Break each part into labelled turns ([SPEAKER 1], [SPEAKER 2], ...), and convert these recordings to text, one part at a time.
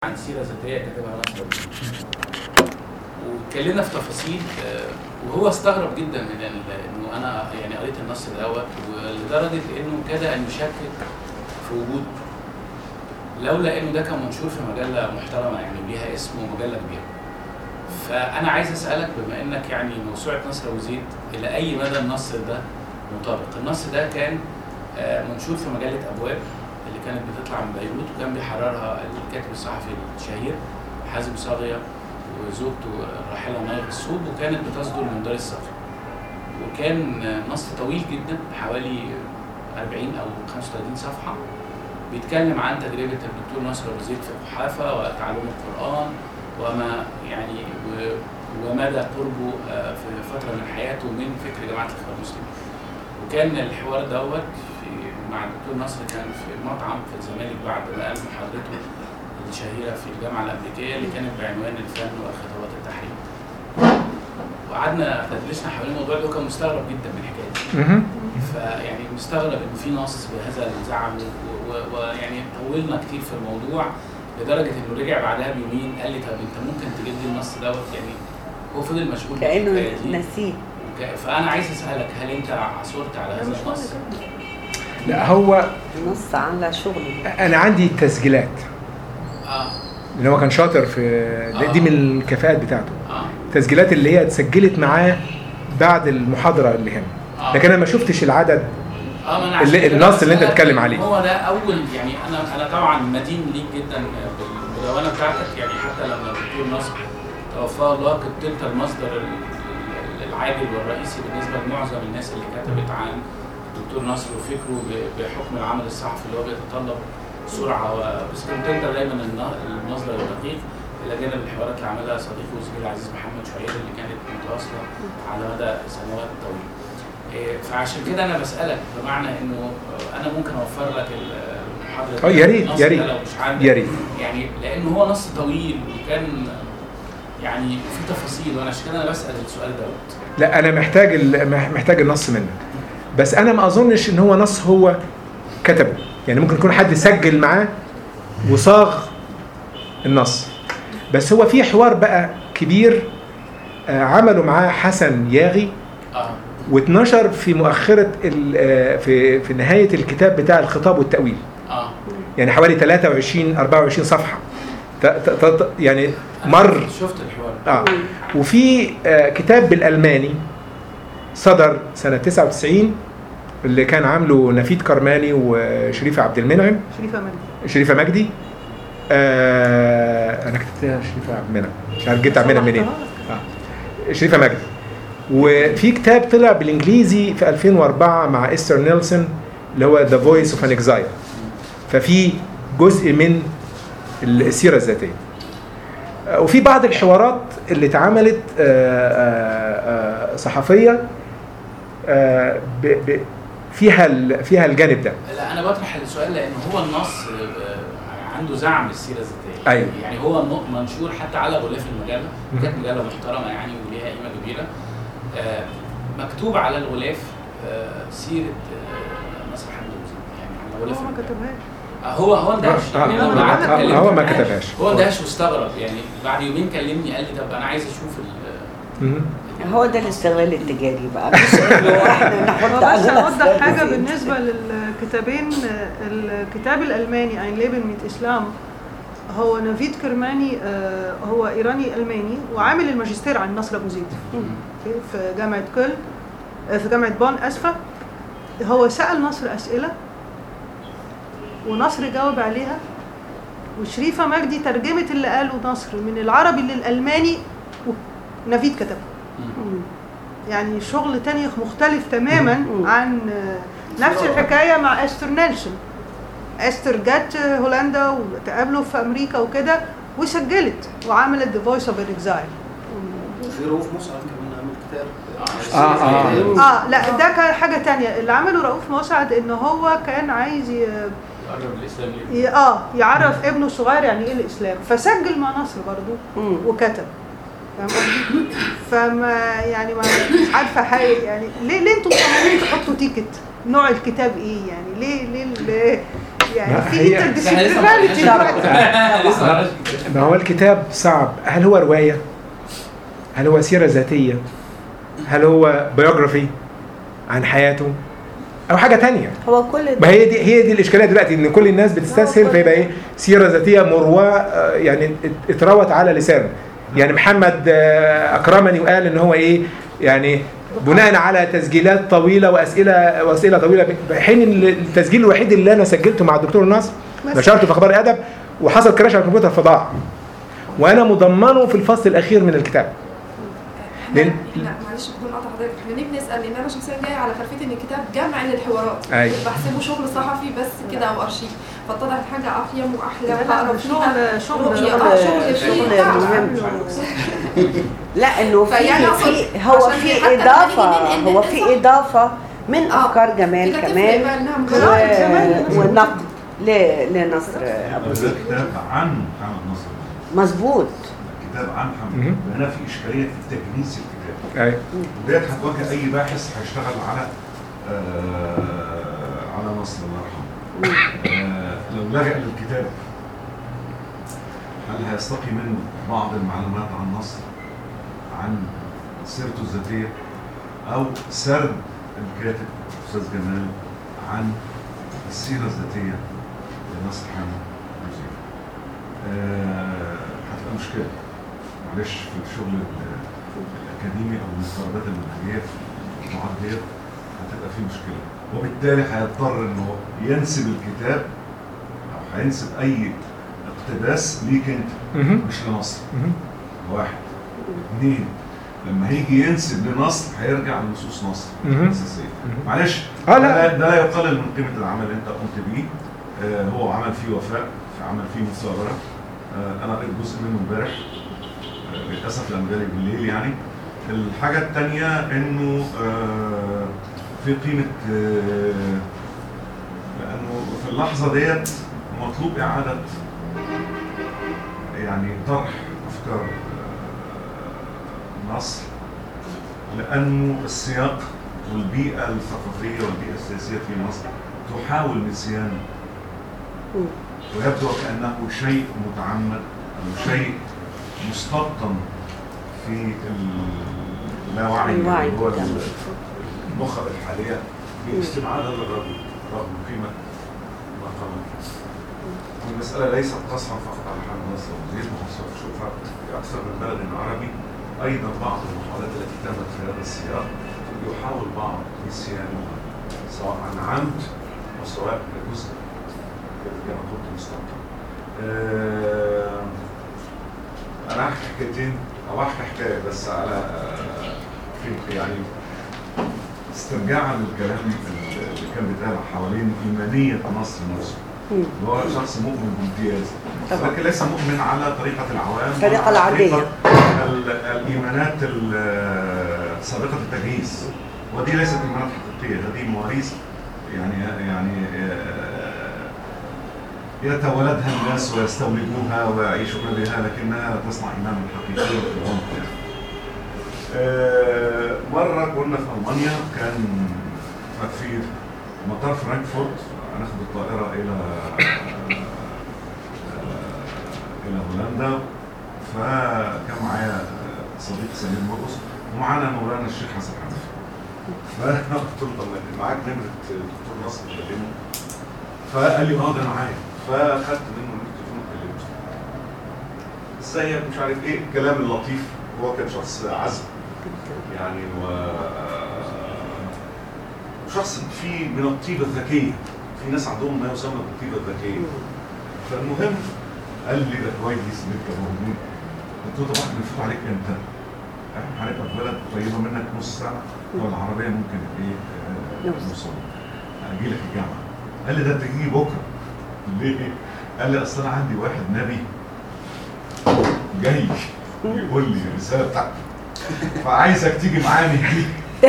[SPEAKER 1] عن سيرة ذاتية كاتبها نصر واتكلمنا في تفاصيل آه، وهو استغرب جدا من ال- انه انا يعني قريت النص دوت ولدرجه انه كاد ان يشكك في وجوده لولا انه ده كان منشور في مجله محترمه يعني ليها اسم ومجله كبيره فانا عايز اسالك بما انك يعني موسوعه نصر ابو زيد الى اي مدى النص ده مطابق النص ده كان آه، منشور في مجله ابواب اللي كانت بتطلع من بيروت وكان بيحررها الكاتب الصحفي الشهير حازم صاغيه وزوجته الراحله ناير السوب وكانت بتصدر من دار الصفر وكان آه، نص طويل جدا حوالي 40 او 35 صفحه بيتكلم عن تجربه الدكتور ناصر ابو زيد في القحافه وتعلم القران وما يعني و- ومدى قربه آه، في فتره من حياته من فكر جماعه الاخوان المسلمين. وكان الحوار دوت في مع الدكتور نصر كان في مطعم في الزمالك بعد ما قال محاضرته الشهيره في الجامعه الامريكيه اللي كانت بعنوان الفن وخطوات التحرير. وقعدنا دردشنا حوالين الموضوع ده وكان مستغرب جدا من الحكايه دي.
[SPEAKER 2] مهم.
[SPEAKER 1] فيعني مستغرب ان في نص بهذا الزعم و- و- ويعني طولنا كتير في الموضوع لدرجه انه رجع بعدها بيومين قال لي طب انت ممكن تجيب لي النص دوت يعني هو فضل مشغول
[SPEAKER 3] كانه
[SPEAKER 1] بالحكاية دي.
[SPEAKER 3] نسيه
[SPEAKER 1] وك- فانا عايز اسالك هل انت عثرت على هذا النص؟
[SPEAKER 2] لا هو
[SPEAKER 3] نص على شغله
[SPEAKER 2] انا عندي تسجيلات
[SPEAKER 1] اه
[SPEAKER 2] اللي هو كان شاطر في دي- دي من الكفاءات بتاعته
[SPEAKER 1] اه
[SPEAKER 2] تسجيلات اللي هي اتسجلت معاه بعد المحاضره اللي هنا
[SPEAKER 1] آه.
[SPEAKER 2] لكن انا ما شفتش العدد
[SPEAKER 1] اه ما انا عشان
[SPEAKER 2] اللي-
[SPEAKER 1] كده
[SPEAKER 2] النص اللي انت
[SPEAKER 1] بسألك
[SPEAKER 2] بتتكلم عليه.
[SPEAKER 1] هو ده اول يعني انا انا طبعا مدين ليك جدا بالمدونه بتاعتك يعني حتى لما الدكتور نصر توفاه الله كنت انت المصدر ال- ال- العاجل والرئيسي بالنسبه لمعظم الناس اللي كتبت عن الدكتور نصر وفكره ب- بحكم العمل الصحفي اللي هو بيتطلب سرعه و- بس كنت انت دايما الن- المصدر الدقيق الى جانب الحوارات اللي عملها صديقي وزميلي العزيز محمد شعيب اللي كانت متواصله على مدى سنوات طويله. إيه، فعشان كده انا بسالك بمعنى انه آه، انا ممكن اوفر لك ال- المحاضره
[SPEAKER 2] اه
[SPEAKER 1] دي،
[SPEAKER 2] يا ريت
[SPEAKER 1] النص
[SPEAKER 2] يا
[SPEAKER 1] ده
[SPEAKER 2] ريت
[SPEAKER 1] لو مش عندك
[SPEAKER 2] يا ريت
[SPEAKER 1] يعني لان هو نص طويل وكان يعني في تفاصيل وانا عشان كده انا بسال السؤال دوت
[SPEAKER 2] لا انا محتاج ال- مح- محتاج النص منك بس انا ما اظنش ان هو نص هو كتبه يعني ممكن يكون حد سجل معاه وصاغ النص بس هو في حوار بقى كبير آه، عمله معاه حسن ياغي
[SPEAKER 1] اه
[SPEAKER 2] واتنشر في مؤخرة ال- آه، في في نهاية الكتاب بتاع الخطاب والتأويل
[SPEAKER 1] اه
[SPEAKER 2] يعني حوالي 23 24 صفحة ت- ت- ت- يعني
[SPEAKER 1] أنا
[SPEAKER 2] مر
[SPEAKER 1] شفت الحوار
[SPEAKER 2] اه وفي آه، كتاب بالالماني صدر سنه 99 اللي كان عامله نفيد كرماني وشريفه عبد المنعم
[SPEAKER 4] شريفه مجدي
[SPEAKER 2] شريفه مجدي آه انا كتبتها شريفه عبد المنعم مش عارف جبت عبد المنعم منين آه. شريفه مجدي وفي كتاب طلع بالانجليزي في 2004 مع استر نيلسون اللي هو ذا فويس اوف ان اكزايل ففي جزء من السيره الذاتيه آه، وفي بعض الحوارات اللي اتعملت آه، آه، آه، صحفيه آه، ب- ب- فيها ال- فيها الجانب ده
[SPEAKER 1] لا انا بطرح السؤال لان هو النص آه، عنده زعم للسيره الذاتيه
[SPEAKER 2] أيوة.
[SPEAKER 1] يعني هو م- منشور حتى على غلاف المجله
[SPEAKER 2] مم.
[SPEAKER 1] كانت مجله محترمه يعني وليها قيمه كبيره آه، مكتوب على الغلاف آه، سيره آه، نصر حمد أبو زيد يعني على غلاف
[SPEAKER 4] هو ما
[SPEAKER 1] المجلة.
[SPEAKER 4] كتبهاش
[SPEAKER 1] آه، هو هو اندهش
[SPEAKER 2] آه،
[SPEAKER 1] يعني
[SPEAKER 4] آه،
[SPEAKER 1] لما قعدت
[SPEAKER 4] آه،
[SPEAKER 1] اتكلمت
[SPEAKER 2] هو ما
[SPEAKER 1] معاه،
[SPEAKER 2] كتبهاش.
[SPEAKER 1] هو اندهش واستغرب يعني بعد يومين كلمني قال لي طب انا عايز اشوف ال-
[SPEAKER 2] مهم.
[SPEAKER 3] هو ده الاستغلال التجاري بقى مش انه احنا نحط
[SPEAKER 4] هو بس
[SPEAKER 3] على
[SPEAKER 4] اوضح حاجه
[SPEAKER 3] نفسنا
[SPEAKER 4] بالنسبه للكتابين الكتاب الالماني ein Leben mit اسلام هو نافيد كرماني آه، هو ايراني الماني وعامل الماجستير عن نصر ابو زيد أوكي، في جامعه كل آه، في جامعه بون اسفه هو سال نصر اسئله ونصر جاوب عليها وشريفه مجدي ترجمت اللي قاله نصر من العربي للالماني ونافيد كتبه يعني شغل تاني مختلف تماما
[SPEAKER 3] مم.
[SPEAKER 4] عن آه، نفس الحكايه مع استر نيلسون استر جت هولندا وتقابلوا في امريكا وكده وسجلت وعملت ذا فويس اوف اكزايل
[SPEAKER 5] في رؤوف مسعد كمان عامل كتاب
[SPEAKER 2] آه، آه.
[SPEAKER 4] اه لا ده كان حاجه تانية اللي عمله رؤوف مسعد ان هو كان عايز ي...
[SPEAKER 1] يقرب الاسلام ليه
[SPEAKER 4] ي... اه يعرف ابنه الصغير يعني ايه الاسلام فسجل مع نصر برضو
[SPEAKER 3] مم.
[SPEAKER 4] وكتب فاهم قصدي؟ فما يعني ما مش عارفه حاجه يعني ليه ليه انتوا مصممين تحطوا تيكت نوع الكتاب ايه يعني ليه ليه, ليه يعني
[SPEAKER 2] ما
[SPEAKER 4] في
[SPEAKER 2] هي-
[SPEAKER 4] interdisciplinarity دلوقتي
[SPEAKER 1] لسه ما عرفش.
[SPEAKER 2] ما هو الكتاب صعب هل هو رواية هل هو سيرة ذاتية هل هو بيوجرافي عن حياته او حاجة تانية
[SPEAKER 3] هو كل
[SPEAKER 2] ما
[SPEAKER 3] ده
[SPEAKER 2] هي دي هي دي الاشكاليه دلوقتي ان كل الناس بتستسهل فيبقى ايه سيره ذاتيه مرواه آه، يعني ات- اتروت على لسانه يعني محمد آه، اكرمني وقال ان هو ايه يعني بناء على تسجيلات طويله واسئله واسئله طويله بحين إن التسجيل الوحيد اللي انا سجلته مع الدكتور ناصر نشرته في اخبار ادب وحصل كراش على الكمبيوتر فضاع وانا مضمنه في الفصل الاخير من الكتاب
[SPEAKER 6] احنا
[SPEAKER 2] لأن-
[SPEAKER 6] احنا معلش بدون قطع حضرتك احنا ليه بنسال لان انا شخصيا جايه على خلفيه ان الكتاب جمع للحوارات
[SPEAKER 2] أيوة.
[SPEAKER 6] بحسبه شغل صحفي بس كده او ارشيف فاتضحت حاجه اقيم واحلى
[SPEAKER 4] لا، لا،
[SPEAKER 6] وأقرب فيها
[SPEAKER 4] شغل شغل
[SPEAKER 6] رؤية.
[SPEAKER 4] شغل
[SPEAKER 6] آه، شغل
[SPEAKER 3] شغل
[SPEAKER 6] فيه تعب.
[SPEAKER 3] مهم لا انه في
[SPEAKER 6] فيعني أقصد
[SPEAKER 3] في هو
[SPEAKER 6] عشان
[SPEAKER 3] في
[SPEAKER 6] حتى لما
[SPEAKER 3] اضافه
[SPEAKER 6] نيجي ننقل
[SPEAKER 3] هو في
[SPEAKER 6] ننقل
[SPEAKER 3] اضافه من
[SPEAKER 6] آه.
[SPEAKER 3] افكار جمال
[SPEAKER 6] كده تفرق
[SPEAKER 3] كمان
[SPEAKER 6] بقى انها
[SPEAKER 3] و-
[SPEAKER 6] مجرد
[SPEAKER 4] جمال.
[SPEAKER 3] والنقد ل- لنصر ابو
[SPEAKER 7] ده
[SPEAKER 3] زيد
[SPEAKER 7] كتاب عن محمد نصر
[SPEAKER 3] مظبوط
[SPEAKER 7] كتاب عن محمد
[SPEAKER 2] مهم.
[SPEAKER 7] هنا في اشكاليه في تجنيس الكتاب
[SPEAKER 2] ايوه
[SPEAKER 7] وديت هتواجه اي باحث هيشتغل على آه على نصر الله يرحمه آه لو لجأ للكتاب هل هيستقي منه بعض المعلومات عن نصر عن سيرته الذاتيه او سرد الكاتب استاذ جمال عن السيره الذاتيه لنصر حامد الموسيقى. آه، هتبقى مشكله معلش في الشغل ال- الاكاديمي او المفترضات المنهجيه في الموضوعات ديت هتبقى في مشكله وبالتالي هيضطر انه ينسب الكتاب او هينسب اي اقتباس ليك انت
[SPEAKER 2] مهم.
[SPEAKER 7] مش لنصر
[SPEAKER 2] مهم.
[SPEAKER 7] واحد اثنين لما هيجي ينسب لنصر هيرجع لنصوص نصر
[SPEAKER 2] مهم.
[SPEAKER 7] الاساسيه معلش
[SPEAKER 2] آه، لا.
[SPEAKER 7] ده, ده لا يقلل من قيمه العمل اللي انت قمت بيه آه هو عمل فيه وفاء في عمل فيه مثابره آه انا قريت جزء منه امبارح آه للاسف لما جالي بالليل يعني الحاجه الثانيه انه آه في قيمه آه لانه في اللحظه ديت مطلوب اعاده يعني طرح افكار آه، نصر لانه السياق والبيئه الثقافيه والبيئه السياسيه في مصر تحاول نسيان
[SPEAKER 3] مم.
[SPEAKER 7] ويبدو كانه شيء متعمد او شيء مستبطن في اللاوعي
[SPEAKER 3] الوعي
[SPEAKER 7] اللي هو
[SPEAKER 3] بتاع
[SPEAKER 7] النخب الحاليه باستبعاد هذا الرجل رغم قيمه ما قام المسألة ليست قصرا فقط على محمد نصر وزيد محصل شوفها في أكثر من بلد عربي أيضا بعض المحاولات التي تمت في هذا السياق يحاول بعض نسيانها سواء عن عمد وسواء جزء كما قلت مستقبل. آه، أنا هحكي حكايتين أو هحكي حكاية بس على آه، في يعني استرجاعا للكلام اللي كان بيتقال حوالين إيمانية نصر نفسه.
[SPEAKER 3] مم.
[SPEAKER 7] اللي هو شخص مؤمن بامتياز
[SPEAKER 3] طبعا.
[SPEAKER 7] لكن ليس مؤمن على طريقة العوام
[SPEAKER 3] الطريقة
[SPEAKER 7] وعلى
[SPEAKER 3] العادية.
[SPEAKER 7] طريقة ال- الإيمانات ال- سابقة التجهيز ودي ليست إيمانات حقيقية هذه مواريث يعني يعني آه، يتولدها الناس ويستولدوها ويعيشون بها لكنها تصنع إيمانا حقيقيا في العمق يعني. آه، مرة كنا في ألمانيا كان في مطار فرانكفورت هناخد الطائرة إلى إلى هولندا فكان معايا صديق سمير مرقص ومعانا مولانا الشيخ حسن حنفي فأنا قلت له طب ما معاك نمرة دكتور نصر كلمه فقال لي اه ده أنا معايا فأخدت منه نمرة التليفون وكلمته ازيك مش عارف ايه الكلام اللطيف هو كان شخص عذب يعني و شخص فيه من الطيبة الذكية في ناس عندهم ما يسمى بالطيبة الذكية فالمهم قال لي ده كويس ان انت موجود قلت له طب احنا بنفوت عليك امتى؟ احنا هنبقى في بلد قريبة منك نص ساعة والعربية ممكن ايه آه،
[SPEAKER 3] نوصل.
[SPEAKER 7] نوصل اجي لك الجامعة قال لي ده انت تجي بكرة ليه؟ قال لي اصل انا عندي واحد نبي جاي يقول لي الرسالة بتاعتك فعايزك تيجي معانا دي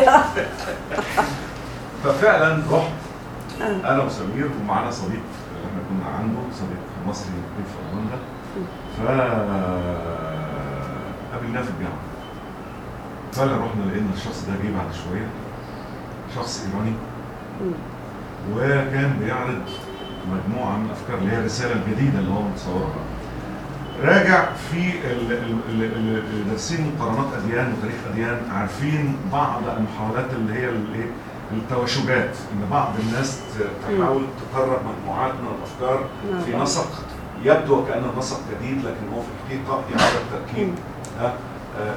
[SPEAKER 7] ففعلا رحت انا وسمير ومعانا صديق اللي احنا كنا عنده صديق مصري موجود في هولندا ف قابلناه في الجامعه فعلا رحنا لقينا الشخص ده جه بعد شويه شخص ايراني
[SPEAKER 3] مم.
[SPEAKER 7] وكان بيعرض مجموعه من الافكار اللي هي الرساله الجديده اللي هو متصورها راجع في ال- ال- ال- ال- اللي دارسين مقارنات اديان وتاريخ اديان عارفين بعض المحاولات اللي هي الايه التواشجات ان بعض الناس ت- تحاول تقرب مجموعات من الافكار في
[SPEAKER 3] نعم.
[SPEAKER 7] نسق يبدو وكانه نسق جديد لكن هو في الحقيقه اعاده تركيب
[SPEAKER 3] مم.
[SPEAKER 7] ها، آه،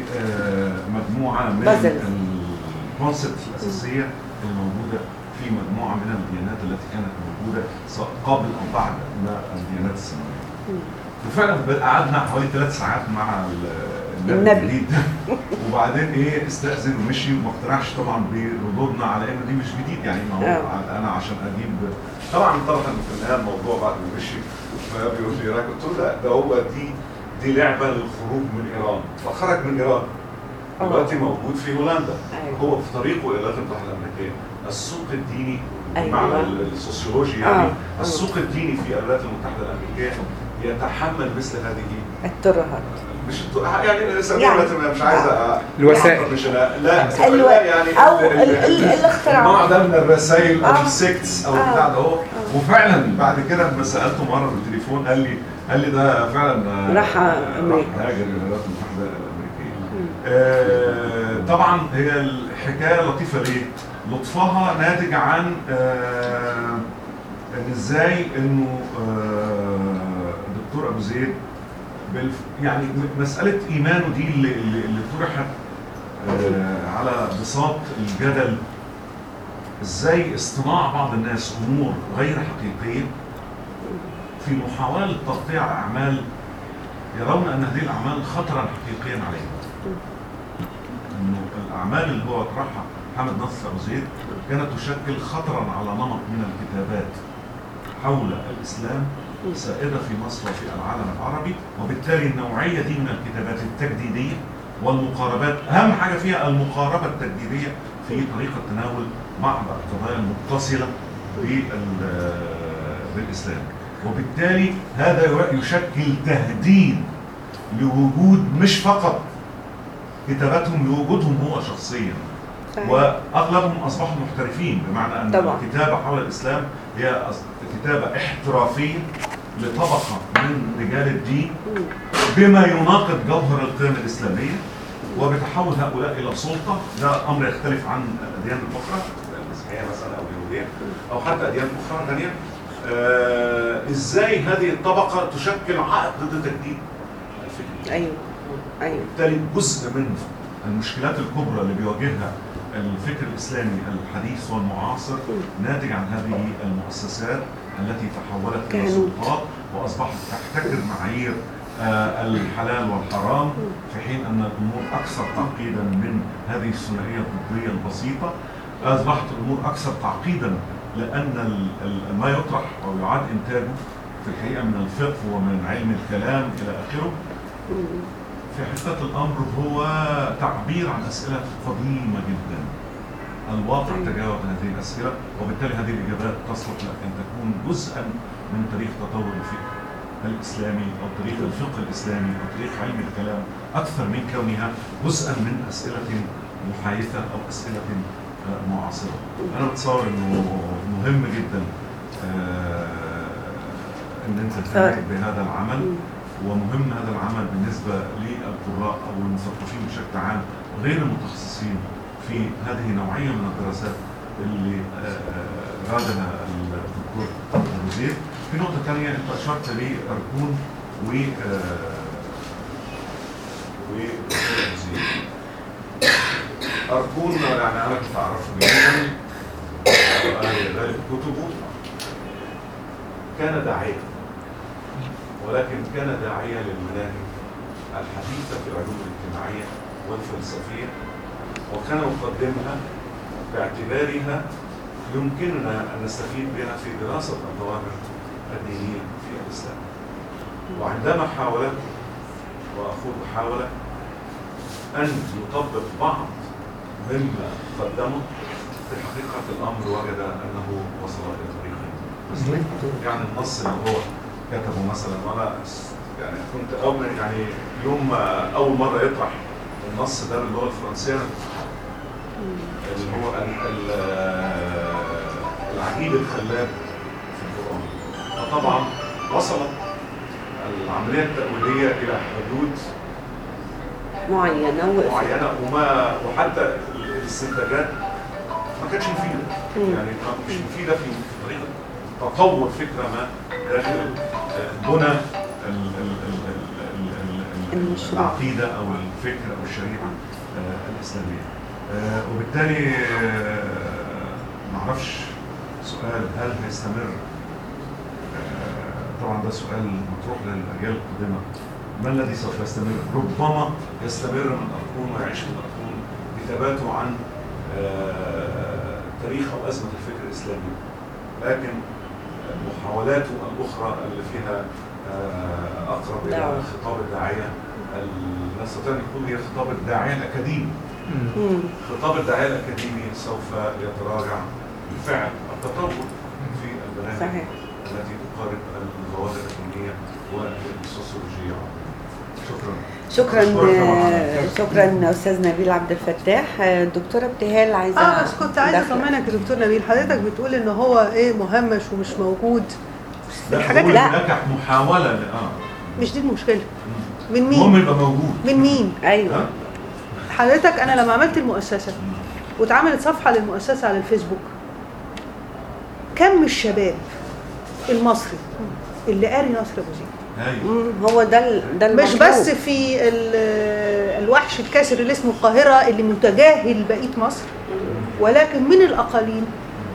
[SPEAKER 7] لمجموعه من
[SPEAKER 3] بازل.
[SPEAKER 7] الكونسبت الاساسيه اللي موجوده في مجموعه من الديانات التي كانت موجوده سواء قبل او بعد ما الديانات السماويه.
[SPEAKER 3] مم.
[SPEAKER 7] وفعلا قعدنا حوالي ثلاث ساعات مع ال- النبي
[SPEAKER 3] النبي.
[SPEAKER 7] الجديد وبعدين ايه استاذن ومشي وما اقتنعش طبعا بردودنا على ان دي مش جديد يعني ما هو
[SPEAKER 3] آه.
[SPEAKER 7] انا عشان اجيب طبعا طبعا في النهايه الموضوع بعد ما مشي فبيقول لي راجل قلت له لا ده هو دي دي لعبه للخروج من ايران فخرج من ايران
[SPEAKER 3] آه.
[SPEAKER 7] دلوقتي موجود في هولندا
[SPEAKER 3] أيوة.
[SPEAKER 7] هو في طريقه الى الولايات المتحده الامريكيه السوق الديني
[SPEAKER 3] أيوة.
[SPEAKER 7] بمعنى ال- السوسيولوجي يعني
[SPEAKER 3] آه.
[SPEAKER 7] السوق الديني في الولايات المتحده الامريكيه يتحمل مثل هذه
[SPEAKER 3] الترهات
[SPEAKER 7] مش الت- يعني
[SPEAKER 3] يعني.
[SPEAKER 7] سميها مش عايزه
[SPEAKER 2] الوسائل.
[SPEAKER 7] مش لا لا,
[SPEAKER 3] الو-
[SPEAKER 7] لا يعني
[SPEAKER 3] أو
[SPEAKER 7] ال-
[SPEAKER 3] ال-
[SPEAKER 7] ال-
[SPEAKER 3] ال- الاختراع.
[SPEAKER 7] النوع ده من الرسائل او
[SPEAKER 3] آه.
[SPEAKER 7] السكتس او
[SPEAKER 3] آه.
[SPEAKER 7] بتاع ده هو وفعلا بعد كده لما سالته مره بالتليفون قال لي قال لي ده فعلا آه،
[SPEAKER 3] راح
[SPEAKER 7] آه،
[SPEAKER 3] أمريكا.
[SPEAKER 7] راح هاجر الولايات المتحده الامريكيه آه، طبعا هي الحكايه لطيفه ليه؟ لطفها ناتج عن آه، ان ازاي انه آه، الدكتور ابو زيد بالف... يعني م- مساله ايمانه دي اللي, اللي اللي طرحت آه، على بساط الجدل ازاي اصطناع بعض الناس امور غير حقيقيه في محاوله لتقطيع اعمال يرون ان هذه الاعمال خطرا حقيقيا عليهم. انه الاعمال اللي هو طرحها محمد نصر ابو زيد كانت تشكل خطرا على نمط من الكتابات حول الاسلام سائده في مصر وفي العالم العربي وبالتالي النوعيه دي من الكتابات التجديديه والمقاربات اهم حاجه فيها المقاربه التجديديه في طريقه تناول بعض القضايا المتصله بال- بالاسلام وبالتالي هذا يشكل تهديد لوجود مش فقط كتاباتهم لوجودهم هو شخصيا
[SPEAKER 3] صحيح.
[SPEAKER 7] واغلبهم اصبحوا محترفين بمعنى ان
[SPEAKER 3] طبعا.
[SPEAKER 7] الكتابه حول الاسلام هي أص- كتابه احترافيه لطبقه من رجال الدين
[SPEAKER 3] مم.
[SPEAKER 7] بما يناقض جوهر القيم الاسلاميه وبتحول هؤلاء الى سلطه ده امر يختلف عن الاديان الاخرى المسيحيه مثلا او اليهوديه او حتى اديان اخرى ثانيه آه ازاي هذه الطبقه تشكل عائق ضد تجديد الفكر
[SPEAKER 3] ايوه ايوه
[SPEAKER 7] وبالتالي جزء من المشكلات الكبرى اللي بيواجهها الفكر الاسلامي الحديث والمعاصر ناتج عن هذه المؤسسات التي تحولت الى
[SPEAKER 3] كهنوت.
[SPEAKER 7] سلطات واصبحت تحتكر معايير آه، الحلال والحرام في حين ان الامور اكثر تعقيدا من هذه الثنائيه الضديه البسيطه اصبحت الامور اكثر تعقيدا لان ال- ال- ما يطرح او يعاد انتاجه في الحقيقه من الفقه ومن علم الكلام الى اخره
[SPEAKER 3] مم.
[SPEAKER 7] في حقيقة الأمر هو تعبير عن أسئلة قديمة جدا الواقع
[SPEAKER 3] أيوة.
[SPEAKER 7] تجاوب هذه الأسئلة وبالتالي هذه الإجابات تصلح لأن تكون جزءا من تاريخ تطور الفكر الإسلامي أو تاريخ الفقه الإسلامي أو تاريخ علم الكلام أكثر من كونها جزءا من أسئلة محايثة أو أسئلة آه، معاصرة أنا بتصور أنه مهم جدا آه، أن أنت تنتهي بهذا العمل
[SPEAKER 3] مم.
[SPEAKER 7] ومهم هذا العمل بالنسبة للقراء أو المثقفين بشكل عام وغير المتخصصين في هذه النوعية من الدراسات اللي آه، آه، رادها الدكتور أبو زيد. في نقطة ثانية أنت أشرت لأركون و آه، والدكتور أبو زيد. أركون يعني أنا كنت أعرفه جيدا وقاري غالب كتبه كان داعية ولكن كان داعية للمناهج الحديثة في العلوم الاجتماعية والفلسفية وكان يقدمها باعتبارها يمكننا أن نستفيد بها في دراسة الظواهر الدينية في الإسلام وعندما حاولت وأخوه حاول أن يطبق بعض مما قدمه في حقيقة الأمر وجد أنه وصل إلى طريق مسلم يعني النص اللي هو كتبه مثلا وانا يعني كنت اول ما- يعني يوم ما اول مره يطرح النص ده باللغه الفرنسيه اللي هو ال- ال- العجيب الخلاب في القران فطبعا وصلت العمليه التأويليه الى حدود
[SPEAKER 3] معينة وقفت
[SPEAKER 7] معينه وما وحتى الاستنتاجات ما كانتش مفيده
[SPEAKER 3] مم.
[SPEAKER 7] يعني ما- مش مفيده في طريقه تطور فكره ما داخل آه، بنى ال- ال- ال- ال- ال- ال-
[SPEAKER 3] المشروع.
[SPEAKER 7] العقيده او الفكر او الشريعه آه، الاسلاميه آه، وبالتالي آه، ما اعرفش سؤال هل هيستمر آه، طبعا ده سؤال مطروح للاجيال القادمه ما الذي سوف يستمر؟ ربما يستمر من أركون ويعيش من أركون بثباته عن آه، تاريخ أو أزمة الفكر الإسلامي لكن محاولاته الأخرى اللي فيها آه، أقرب إلى
[SPEAKER 3] دعوة.
[SPEAKER 7] خطاب الداعية ال- نستطيع أن نقول هي خطاب الداعية الأكاديمي
[SPEAKER 3] مم.
[SPEAKER 7] خطاب الداعية الأكاديمي سوف يتراجع بالفعل التطور في البرامج
[SPEAKER 3] صحيح
[SPEAKER 7] التي تقارب الظواهر الإقليمية والسوسيولوجية شكرا
[SPEAKER 3] شكرا
[SPEAKER 7] أشكرك طبعاً.
[SPEAKER 3] آه، شكرا استاذ نبيل عبد الفتاح آه، دكتوره ابتهال عايزه
[SPEAKER 4] اه بس كنت عايزه
[SPEAKER 3] داخلة.
[SPEAKER 4] اطمنك يا دكتور نبيل حضرتك بتقول ان هو ايه مهمش ومش موجود
[SPEAKER 7] لا
[SPEAKER 4] الحاجات
[SPEAKER 7] بقول
[SPEAKER 3] لا.
[SPEAKER 7] هناك محاولة ل- اه
[SPEAKER 4] مش دي المشكله من
[SPEAKER 7] المهم
[SPEAKER 4] مين
[SPEAKER 7] يبقى موجود
[SPEAKER 4] من مين
[SPEAKER 3] ايوه
[SPEAKER 7] ها؟
[SPEAKER 4] حضرتك انا لما عملت المؤسسه واتعملت صفحه للمؤسسه على الفيسبوك كم الشباب المصري اللي قاري نصر ابو زيد
[SPEAKER 7] هاي
[SPEAKER 3] مم، هو ده ال- ده
[SPEAKER 4] مش
[SPEAKER 3] المطلوب.
[SPEAKER 4] بس في ال- الوحش الكاسر اللي اسمه القاهره اللي متجاهل بقيه مصر ولكن من الاقاليم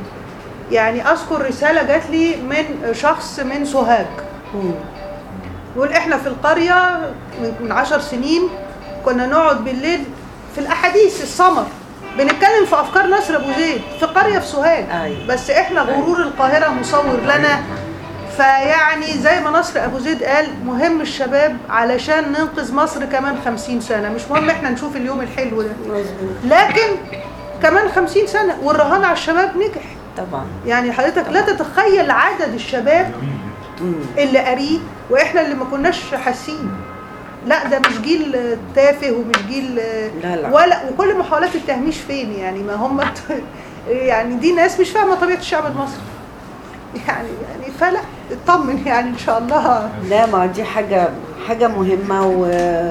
[SPEAKER 4] يعني اذكر رساله جات لي من شخص من سوهاج
[SPEAKER 3] مم.
[SPEAKER 4] يقول احنا في القريه من- من عشر سنين كنا نقعد بالليل في الاحاديث السمر بنتكلم في افكار نصر ابو زيد في قريه في سوهاج
[SPEAKER 3] أيوة.
[SPEAKER 4] بس احنا غرور القاهره مصور لنا فيعني زي ما نصر ابو زيد قال مهم الشباب علشان ننقذ مصر كمان خمسين سنه مش مهم احنا نشوف اليوم الحلو ده
[SPEAKER 3] مظبوط
[SPEAKER 4] لكن كمان خمسين سنه والرهان على الشباب نجح
[SPEAKER 3] طبعا
[SPEAKER 4] يعني حضرتك لا تتخيل عدد الشباب
[SPEAKER 7] جميل جدا
[SPEAKER 3] مم.
[SPEAKER 4] اللي قاريه واحنا اللي ما كناش حاسين لا ده مش جيل آه، تافه ومش جيل آه،
[SPEAKER 3] لا لا.
[SPEAKER 4] ولا وكل محاولات التهميش فين يعني ما هم يعني دي ناس مش فاهمه طبيعه الشعب المصري يعني يعني فلا اطمن يعني ان شاء الله
[SPEAKER 3] لا ما دي حاجة حاجة مهمة و...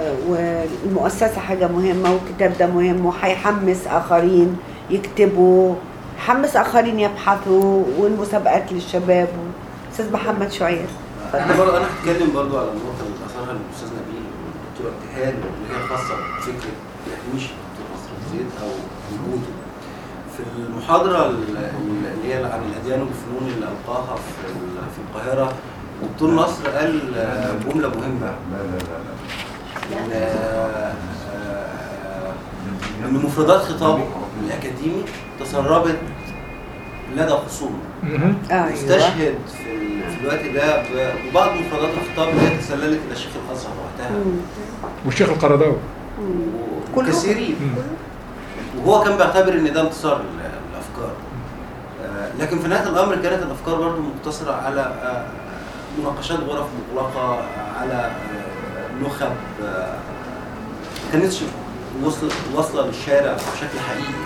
[SPEAKER 3] والمؤسسة حاجة مهمة والكتاب ده مهم وهيحمس آخرين يكتبوا حمس آخرين يبحثوا والمسابقات للشباب أستاذ محمد شعير
[SPEAKER 5] انا برضه انا هتكلم برضه على النقطه اللي اثرها الاستاذ نبيل والدكتوره ابتهال اللي هي خاصه بفكره التهميش دكتور نصر أبو زيد او وجوده في المحاضره ال- ال- اللي هي عن الاديان والفنون اللي القاها في ال- في القاهره الدكتور نصر قال آه، جمله مهمه
[SPEAKER 7] لا لا لا لا
[SPEAKER 5] ان آه، آه، ان مفردات خطابه الاكاديمي تسربت لدى خصومه
[SPEAKER 2] مهم.
[SPEAKER 3] أيوة
[SPEAKER 5] استشهد في ال- في الوقت ده ب- ببعض مفردات الخطاب اللي هي تسللت الى شيخ الازهر وقتها
[SPEAKER 3] مم.
[SPEAKER 2] والشيخ القرضاوي
[SPEAKER 4] كلهم.
[SPEAKER 5] وكثيرين
[SPEAKER 2] مم.
[SPEAKER 5] وهو كان بيعتبر ان ده انتصار لل- للافكار آه، لكن في نهايه الامر كانت الافكار برضه مقتصره على آه، مناقشات غرف مغلقه آه، على آه، نخب آه، ما كانتش وصل واصله للشارع بشكل حقيقي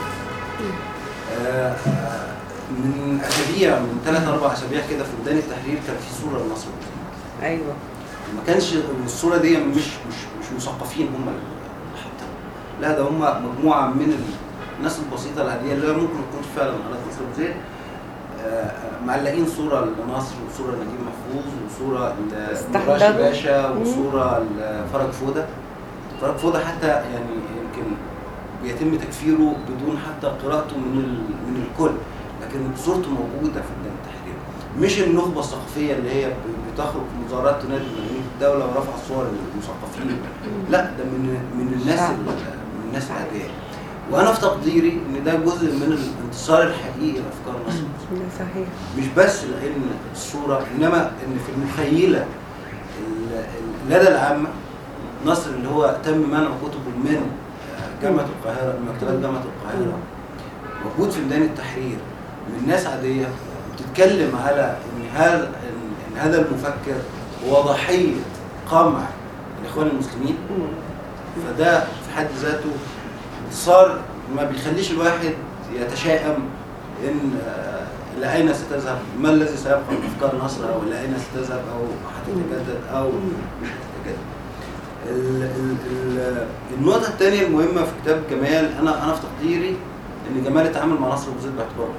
[SPEAKER 5] آه، آه، من اسابيع من ثلاث اربع اسابيع كده في ميدان التحرير كان في صوره لنصر
[SPEAKER 3] أيوة
[SPEAKER 5] ما كانش الصوره دي مش مش مش مثقفين هم اللي حاطينها لا ده هم مجموعه من الناس البسيطه العاديه اللي ممكن تكون فعلا قناه نصر أبو زيد آه، آه، معلقين صوره لنصر وصوره لنجيب محفوظ وصوره
[SPEAKER 3] استحضروا.
[SPEAKER 5] لراشد باشا
[SPEAKER 3] مم.
[SPEAKER 5] وصوره لفرج فوده فرج فوده حتى يعني يمكن بيتم تكفيره بدون حتى قراءته من ال- من الكل لكن صورته موجوده في ميدان التحرير مش النخبه الثقافيه اللي هي ب- بتخرج في مظاهرات تنادي بمدينه الدوله ورفع صور المثقفين لا ده من من الناس
[SPEAKER 3] صح.
[SPEAKER 5] ال- من الناس العاديه وانا في تقديري ان ده جزء من الانتصار الحقيقي لافكار مصر
[SPEAKER 3] ده صحيح
[SPEAKER 5] مش بس لان الصوره انما ان في المخيله ال- ال- لدى العامه نصر اللي هو تم منع كتبه من آه، جامعه القاهره من مكتبات جامعه القاهره موجود في ميدان التحرير من ناس عاديه بتتكلم على ان هذا ان إن هذا المفكر هو ضحيه قمع الاخوان المسلمين
[SPEAKER 3] مم.
[SPEAKER 5] فده في حد ذاته انتصار ما بيخليش الواحد يتشائم ان آه، الى اين ستذهب؟ ما الذي سيبقى من افكار نصر او الى اين ستذهب او هتتجدد او مش هتتجدد. ال- ال- ال- النقطة الثانية المهمة في كتاب جمال أنا أنا في تقديري إن جمال اتعامل مع نصر أبو زيد باعتباره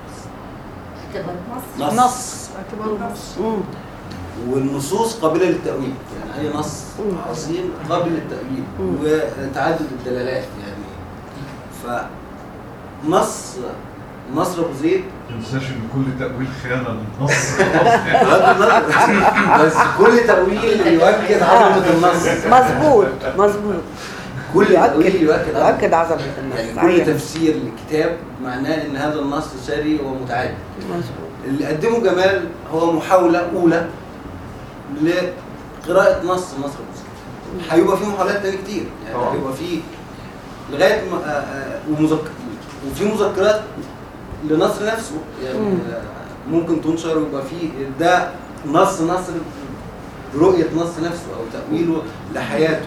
[SPEAKER 5] نص
[SPEAKER 4] نص اعتباره نص
[SPEAKER 3] مم.
[SPEAKER 5] والنصوص قابلة للتأويل يعني أي نص
[SPEAKER 3] مم.
[SPEAKER 5] عظيم قابل للتأويل
[SPEAKER 3] مم.
[SPEAKER 5] وتعدد الدلالات يعني فنص نصر أبو زيد
[SPEAKER 7] ما تنساش ان كل تاويل خيانه للنص
[SPEAKER 5] بغض النظر بس كل تأويل يؤكد عظمة النص
[SPEAKER 3] مظبوط مظبوط
[SPEAKER 5] كل تأويل
[SPEAKER 3] يؤكد
[SPEAKER 5] يؤكد عظمة
[SPEAKER 3] يؤكد عظمة النص
[SPEAKER 5] يعني كل
[SPEAKER 3] صحيح
[SPEAKER 5] تفسير لكتاب معناه ان هذا النص سري ومتعدد
[SPEAKER 3] مظبوط
[SPEAKER 5] اللي قدمه جمال هو محاولة أولى لقراءة نص مصر المسلم هيبقى في محاولات تاني كتير يعني
[SPEAKER 7] طبعا.
[SPEAKER 5] هيبقى في لغاية ما آه، آه، ومذك... وفي مذكرات لنصر نفسه يعني
[SPEAKER 3] مم.
[SPEAKER 5] آه، ممكن تنشر ويبقى في ده نص نصر رؤية نص نفسه أو تأويله لحياته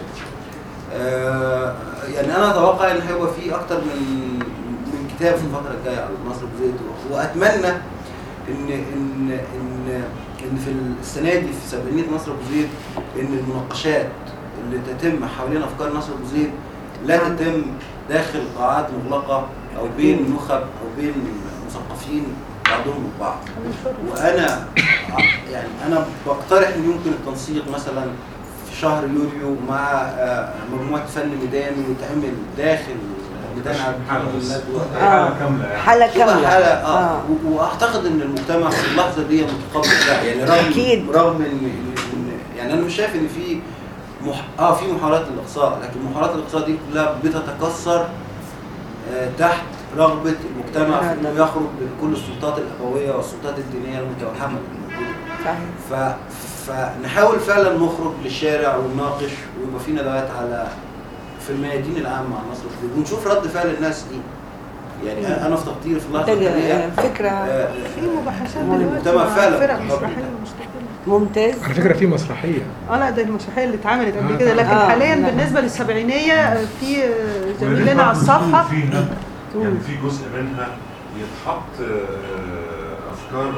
[SPEAKER 5] آه، يعني أنا أتوقع إن هيبقى في أكتر من من كتاب في الفترة الجاية على نصر أبو زيد وأتمنى إن إن إن إن في السنة دي في سبعينية نصر أبو زيد إن المناقشات اللي تتم حوالين أفكار نصر أبو زيد لا تتم داخل قاعات مغلقة أو بين نخب أو بين مثقفين بعضهم البعض وانا يعني انا بقترح ان يمكن التنسيق مثلا في شهر يوليو مع آه، مجموعه فن ميدان ويتعمل داخل ميدان عبد
[SPEAKER 7] حالة
[SPEAKER 5] الحليم
[SPEAKER 7] بس.
[SPEAKER 5] الندوه
[SPEAKER 3] آه.
[SPEAKER 7] حالة كاملة يعني
[SPEAKER 3] حالة
[SPEAKER 5] تبقى
[SPEAKER 3] كاملة
[SPEAKER 5] حالة اه,
[SPEAKER 3] آه.
[SPEAKER 5] و- واعتقد ان المجتمع في اللحظه دي متقبل ده يعني رغم
[SPEAKER 3] أكيد.
[SPEAKER 5] رغم ان إن- يعني انا مش شايف ان في مح... اه في محاولات للاقصاء لكن محاولات الاقصاء دي كلها بتتكسر آه تحت رغبه المجتمع في انه يخرج من كل السلطات الابويه والسلطات الدينيه المتوهمه اللي موجوده
[SPEAKER 3] صحيح
[SPEAKER 5] ف... فنحاول فعلا نخرج للشارع ونناقش ويبقى في ندوات على في الميادين العامه عن مصر الجديد ونشوف رد فعل الناس ايه يعني انا في تقديري في اللحظه
[SPEAKER 3] محتاجة
[SPEAKER 5] الحاليه
[SPEAKER 3] فكرة
[SPEAKER 5] آه،
[SPEAKER 4] في مباحثات
[SPEAKER 3] مم.
[SPEAKER 4] دلوقتي
[SPEAKER 5] المجتمع
[SPEAKER 4] مع
[SPEAKER 5] فعلا
[SPEAKER 4] فرق
[SPEAKER 5] متقبل
[SPEAKER 4] مسرحيه
[SPEAKER 5] ده.
[SPEAKER 4] مستقله
[SPEAKER 3] ممتاز
[SPEAKER 2] على فكره في مسرحيه
[SPEAKER 4] اه لا ده المسرحيه اللي اتعملت قبل
[SPEAKER 2] آه.
[SPEAKER 4] كده لكن
[SPEAKER 3] آه،
[SPEAKER 4] حاليا
[SPEAKER 3] لا.
[SPEAKER 4] بالنسبه للسبعينيه آه، في آه، زميل
[SPEAKER 7] ويا ريت
[SPEAKER 4] لنا على
[SPEAKER 7] برضه
[SPEAKER 4] الصفحه
[SPEAKER 7] يكون فيها يعني
[SPEAKER 3] مم.
[SPEAKER 7] في جزء منها يتحط آه، افكار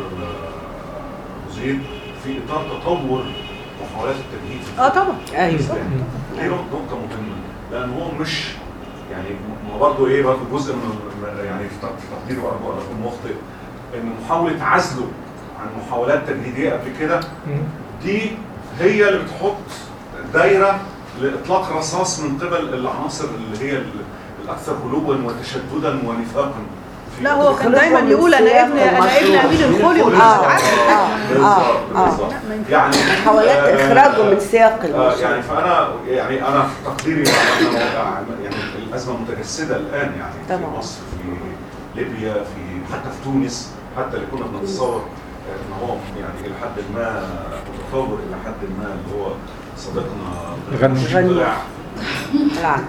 [SPEAKER 7] آه، زيد في اطار تطور محاولات التجديد في
[SPEAKER 4] اه طبعا
[SPEAKER 3] ايوه
[SPEAKER 7] دي نقطة نقطة مهمة لأن هو مش يعني ما برضه إيه برضه جزء من من- يعني في تق- في تقديري وأنا بقول أكون مخطئ إن محاولة عزله عن محاولات تجديدية قبل كده دي هي اللي بتحط دايرة لإطلاق رصاص من قبل العناصر اللي هي ال- الأكثر غلوا وتشددا ونفاقا في
[SPEAKER 4] لا هو كان
[SPEAKER 3] خروجهم
[SPEAKER 4] دايما
[SPEAKER 3] من
[SPEAKER 4] يقول انا
[SPEAKER 3] سياق
[SPEAKER 4] ابن انا ابن
[SPEAKER 3] المشروع.
[SPEAKER 4] امين الخولي
[SPEAKER 3] آه،
[SPEAKER 4] ومش
[SPEAKER 3] آه،
[SPEAKER 7] بالظبط
[SPEAKER 3] آه.
[SPEAKER 7] بالظبط
[SPEAKER 4] لا، ما ينفعش.
[SPEAKER 7] يعني
[SPEAKER 3] محاولات
[SPEAKER 7] آه،
[SPEAKER 3] اخراجه من سياق
[SPEAKER 7] آه
[SPEAKER 3] المشروع
[SPEAKER 7] يعني فانا يعني انا في تقديري أنا- أنا- يعني الازمه متجسده الان يعني
[SPEAKER 3] طبعا.
[SPEAKER 7] في مصر في ليبيا في حتى في تونس حتى اللي كنا بنتصور ان هو يعني الى حد ما متطور الى حد ما اللي هو صديقنا
[SPEAKER 2] غني.
[SPEAKER 3] غني.
[SPEAKER 7] طلع
[SPEAKER 3] العن.